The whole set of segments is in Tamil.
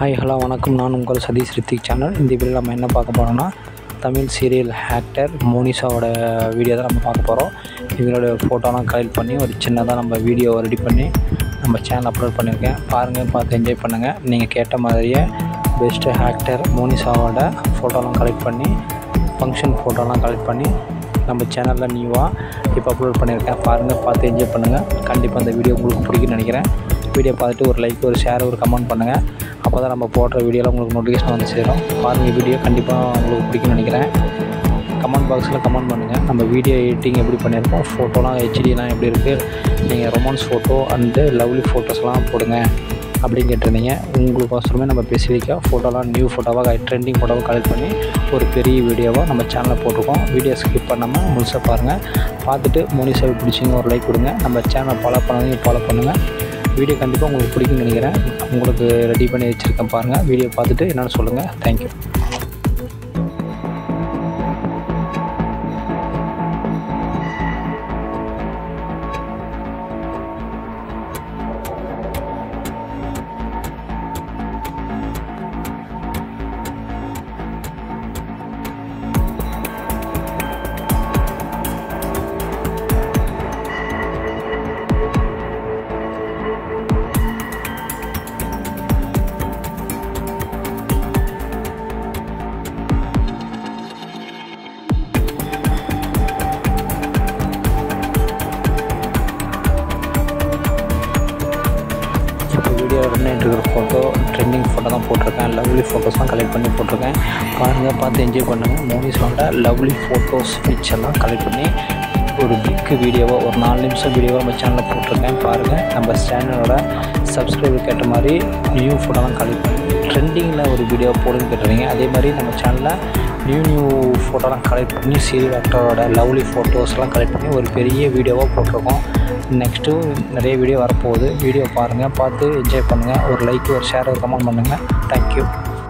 ஹாய் ஹலோ வணக்கம் நான் உங்கள் சதீஷ் ரித்திக் சேனல் இந்த வீடியோவில் நம்ம என்ன பார்க்க போகிறோம்னா தமிழ் சீரியல் ஆக்டர் மோனிஷாவோட வீடியோ தான் நம்ம பார்க்க போகிறோம் இவங்களோட ஃபோட்டோலாம் கலெக்ட் பண்ணி ஒரு சின்னதாக நம்ம வீடியோ ரெடி பண்ணி நம்ம சேனல் அப்லோட் பண்ணியிருக்கேன் பாருங்கள் பார்த்து என்ஜாய் பண்ணுங்கள் நீங்கள் கேட்ட மாதிரியே பெஸ்ட்டு ஆக்டர் மோனிஷாவோட ஃபோட்டோலாம் கலெக்ட் பண்ணி ஃபங்க்ஷன் ஃபோட்டோலாம் கலெக்ட் பண்ணி நம்ம சேனலில் நியூவாக இப்போ அப்லோட் பண்ணியிருக்கேன் பாருங்கள் பார்த்து என்ஜாய் பண்ணுங்கள் கண்டிப்பாக அந்த வீடியோ உங்களுக்கு பிடிக்கும்னு நினைக்கிறேன் வீடியோ பார்த்துட்டு ஒரு லைக் ஒரு ஷேர் ஒரு கமெண்ட் பண்ணுங்கள் அப்போ தான் நம்ம போடுற வீடியோவில் உங்களுக்கு நோட்டிஃபிகேஷன் வந்து சேரும் பாருங்கள் வீடியோ கண்டிப்பாக உங்களுக்கு பிடிக்கும்னு நினைக்கிறேன் கமெண்ட் பாக்ஸில் கமெண்ட் பண்ணுங்கள் நம்ம வீடியோ எடிட்டிங் எப்படி பண்ணியிருக்கோம் ஃபோட்டோலாம் ஹெச்டிலாம் எப்படி இருக்குது நீங்கள் ரொமான்ஸ் ஃபோட்டோ அண்டு லவ்லி ஃபோட்டோஸ்லாம் போடுங்க அப்படின்னு கேட்டிருந்தீங்க உங்களுக்கோசரமே நம்ம ஸ்பெசிஃபிக்காக ஃபோட்டோலாம் நியூ ஃபோட்டோவாக ட்ரெண்டிங் ஃபோட்டோவாக கலெக்ட் பண்ணி ஒரு பெரிய வீடியோவாக நம்ம சேனலில் போட்டிருக்கோம் வீடியோ ஸ்கிப் பண்ணாமல் முழுசாக பாருங்கள் பார்த்துட்டு மோனிஷாவை பிடிச்சிங்க ஒரு லைக் கொடுங்க நம்ம சேனலை ஃபாலோ பண்ணாதீங்க ஃபாலோ பண்ணுங்கள் வீடியோ கண்டிப்பாக உங்களுக்கு பிடிக்கும்னு நினைக்கிறேன் உங்களுக்கு ரெடி பண்ணி வச்சுருக்கேன் பாருங்கள் வீடியோ பார்த்துட்டு என்னென்னு சொல்லுங்கள் தேங்க்யூ இப்போ வீடியோ ரன் ஆகிட்டு இருக்கிற ஃபோட்டோ ட்ரெண்டிங் ஃபோட்டோ தான் போட்டிருக்கேன் லவ்லி ஃபோட்டோஸ்லாம் கலெக்ட் பண்ணி போட்டிருக்கேன் பாருங்கள் பார்த்து என்ஜாய் பண்ணுங்கள் மூவிஸோட லவ்லி ஃபோட்டோஸ் பிக்சர்லாம் கலெக்ட் பண்ணி ஒரு பிக் வீடியோவாக ஒரு நாலு நிமிஷம் வீடியோவாக நம்ம சேனலில் போட்டிருக்கேன் பாருங்கள் நம்ம சேனலோட சப்ஸ்கிரைபர் கேட்ட மாதிரி நியூ ஃபோட்டோலாம் கலெக்ட் பண்ணி ட்ரெண்டிங்கில் ஒரு வீடியோ போடுன்னு கேட்டுருந்தீங்க அதே மாதிரி நம்ம சேனலில் நியூ நியூ ஃபோட்டோலாம் கலெக்ட் பண்ணி சீரியல் ஆக்டரோட லவ்லி ஃபோட்டோஸ்லாம் கலெக்ட் பண்ணி ஒரு பெரிய வீடியோவாக போட்டிருக்கோம் நெக்ஸ்ட்டு நிறைய வீடியோ வரப்போகுது வீடியோ பாருங்கள் பார்த்து என்ஜாய் பண்ணுங்கள் ஒரு லைக் ஒரு ஷேர் ஒரு கமெண்ட் பண்ணுங்கள் தேங்க்யூ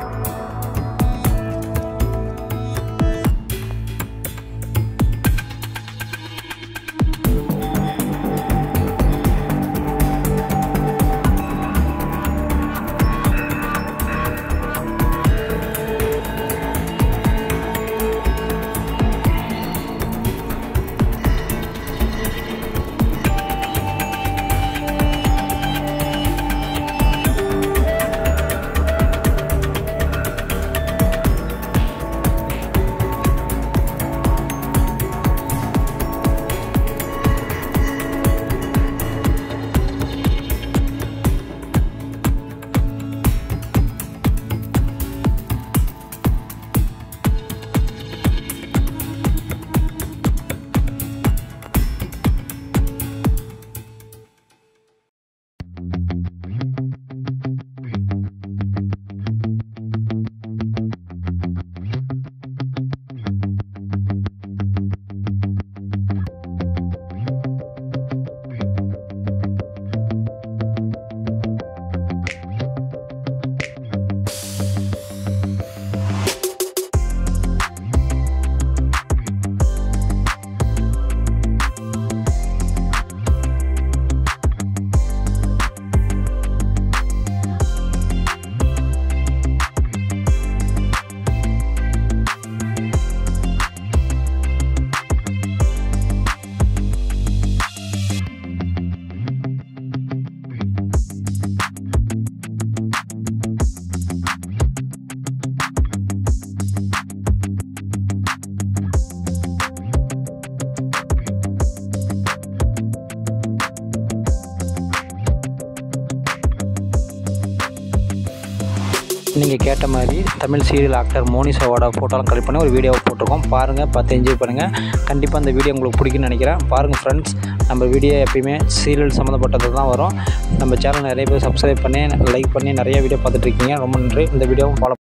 நீங்கள் கேட்ட மாதிரி தமிழ் சீரியல் ஆக்டர் மோனிஷாவோட ஃபோட்டோலாம் கலெக்ட் பண்ணி ஒரு வீடியோவை போட்டிருக்கோம் பாருங்கள் பார்த்து என்ஜாய் பண்ணுங்கள் கண்டிப்பாக அந்த வீடியோ உங்களுக்கு பிடிக்கும்னு நினைக்கிறேன் பாருங்கள் ஃப்ரெண்ட்ஸ் நம்ம வீடியோ எப்பயுமே சீரியல் சம்மந்தப்பட்டது தான் வரும் நம்ம சேனல் நிறைய பேர் சப்ஸ்கிரைப் பண்ணி லைக் பண்ணி நிறைய வீடியோ பார்த்துட்ருக்கீங்க ரொம்ப நன்றி இந்த வீடியோவும் ஃபாலோ